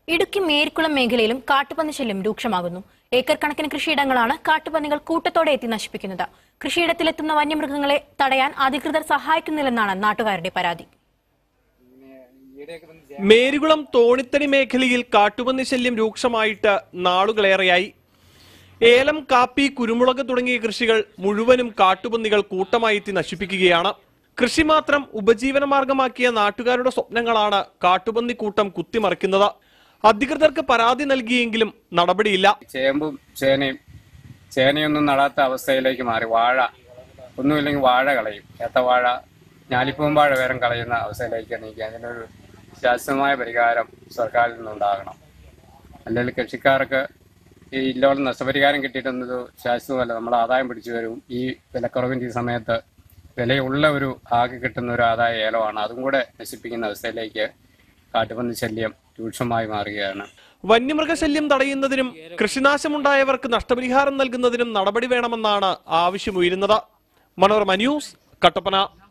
ഇടുക്കി മേരിക്കുളം മേഖലയിലും കാട്ടുപന്നി ശല്യം രൂക്ഷമാകുന്നു ഏക്കർ കണക്കിന് കൃഷിയിടങ്ങളാണ് കാട്ടുപന്നികൾ കൂട്ടത്തോടെ എത്തി നശിപ്പിക്കുന്നത് കൃഷിയിടത്തിലെത്തുന്ന വന്യമൃഗങ്ങളെ തടയാൻ അധികൃതർ സഹായിക്കുന്നില്ലെന്നാണ് നാട്ടുകാരുടെ പരാതി മേരികുളം തോണിത്തടി മേഖലയിൽ കാട്ടുപന്നി ശല്യം രൂക്ഷമായിട്ട് നാളുകളേറെയായി ഏലം കാപ്പി കുരുമുളക് തുടങ്ങിയ കൃഷികൾ മുഴുവനും കാട്ടുപന്നികൾ കൂട്ടമായി എത്തി നശിപ്പിക്കുകയാണ് കൃഷി മാത്രം ഉപജീവന മാർഗമാക്കിയ നാട്ടുകാരുടെ സ്വപ്നങ്ങളാണ് കാട്ടുപന്നി കൂട്ടം കുത്തിമറിക്കുന്നത് അധികൃതർക്ക് പരാതി നൽകിയെങ്കിലും നടപടിയില്ല ചേമ്പും ചേനയും ചേനയൊന്നും നടാത്ത അവസ്ഥയിലേക്ക് മാറി വാഴ ഒന്നുമില്ലെങ്കിൽ വാഴ കളയും ഏത്തവാഴ ഞാലിപ്പൂമ്പാഴ വേരം കളയുന്ന അവസ്ഥയിലേക്ക് നീക്കി അതിനൊരു ശാസ്ത്രമായ പരിഹാരം സർക്കാരിൽ നിന്നുണ്ടാകണം അല്ലെങ്കിൽ കൃഷിക്കാർക്ക് ഈ ഇല്ലോളം നഷ്ടപരിഹാരം കിട്ടിയിട്ടൊന്നത് ശാശ്വതമല്ല നമ്മുടെ ആദായം പിടിച്ചു വരും ഈ വിലക്കുറവിൻ്റെ ഈ സമയത്ത് വിലയുള്ള ഒരു ആകെ കിട്ടുന്ന ഒരു ആദായ ഏലമാണ് അതും കൂടെ നശിപ്പിക്കുന്ന അവസ്ഥയിലേക്ക് കാട്ടുപന്നി ശല്യം രൂക്ഷമായി മാറുകയാണ് വന്യമൃഗശല്യം തടയുന്നതിനും കൃഷിനാശമുണ്ടായവർക്ക് നഷ്ടപരിഹാരം നൽകുന്നതിനും നടപടി വേണമെന്നാണ് ആവശ്യമുയരുന്നത് മനോരമ ന്യൂസ് കട്ടപ്പന